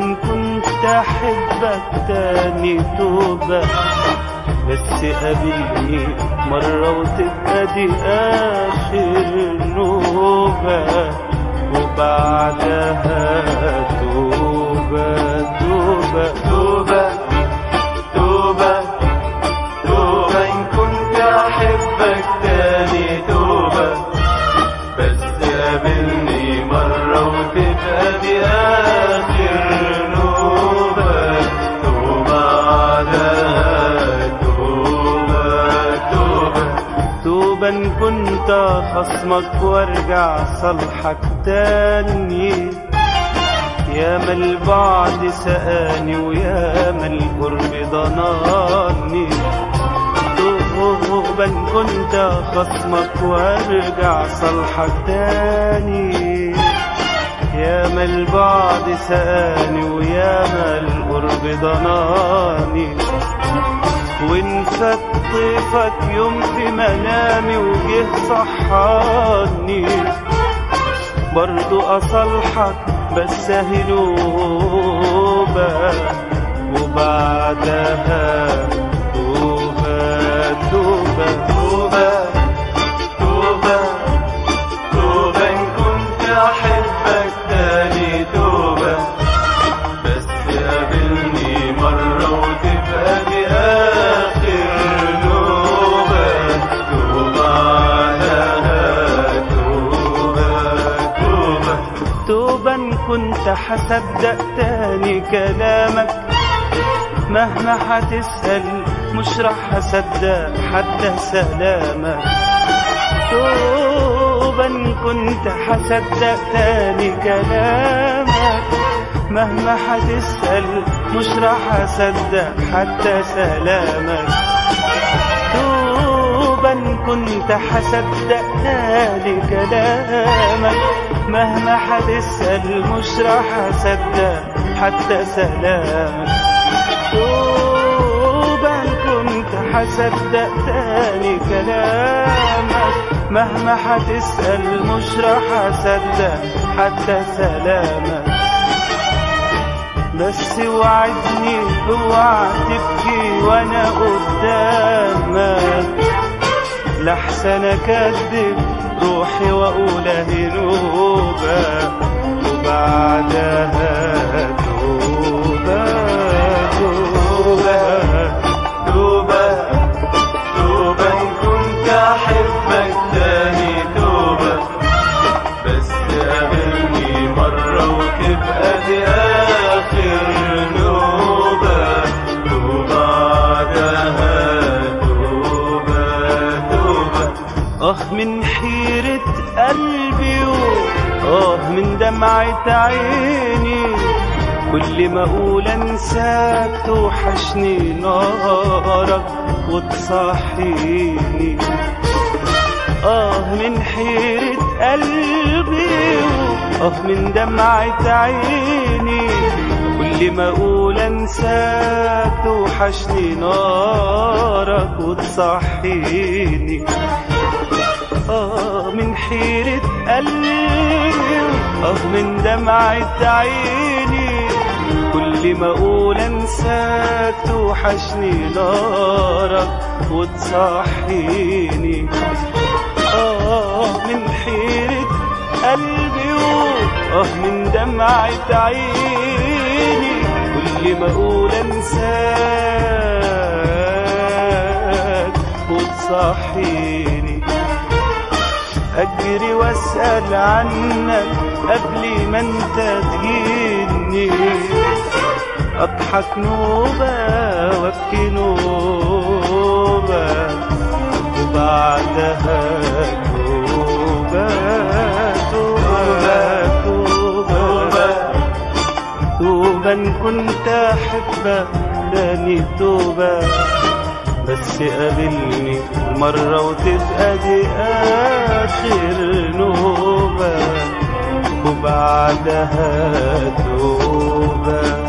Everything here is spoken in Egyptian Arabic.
كنت احبك تاني توبة بس قابلني مرة وتبقى دي آخر نوبة وبعدها توبة توبة توبة توبة توبة إن كنت أحبك تاني توبة بس قابلني مرة وتبقى دي آخر نوبة توبة على توبة توبة توبة إن كنت خصمك وارجع صالحك تاني يا ما البعد سقاني ويا ما القرب ضناني توبا كنت خصمك وارجع صالحك تاني يا ما البعد سقاني ويا ما القرب ضناني وان فات طيفك يوم في منامي وجه صحاني برضو أصلحك بس هنوبة وبعدها توبة توبة توبة توبة توبة إن كنت أحبك تاني توبة بس قابلني مرة وتبقى دي آخر نوبة توبة على توبة توبة توبة إن كنت حصدق تاني كلامك مهما حتسأل مش راح أصدق حتى سلامك توبة إن كنت حصدق تاني كلامك مهما حتسأل مش راح أصدق حتى سلامك توبا كنت حصدق تاني كلامك مهما حتسأل مش راح أصدق حتى سلامك توبا كنت حصدق تاني كلامك مهما حتسأل مش راح أصدق حتى سلامك بس وعدني اوعى تبكي وانا قدامك لحسن اكذب روحي واقول هنوبة وبعدها توبة توبة توبة توبة إن كنت أحبك تاني توبة بس قابلني مرة وتبقى دي آخر نوبة وبعدها توبة توبة آه من حيرة قلبي آه من دمعة عيني كل ما أقول أنساك توحشني نارك وتصحيني آه من حيرة قلبي آه من دمعة عيني كل ما أقول أنساك توحشني نارك وتصحيني آه من حيرة قلبي آه من دمعة عيني كل ما أقول أنساك توحشني نارك وتصحيني آه من حيرة قلبي آه من دمعة عيني كل ما أقول أنساك وتصحيني أجري وأسأل عنك قبل ما أنت تجيني أضحك نوبة وأبكي نوبة وبعدها توبة توبة توبة توبة إن كنت أحبك تاني توبة بس قابلني مرة وتبقى دي آخر نوبة وبعدها توبة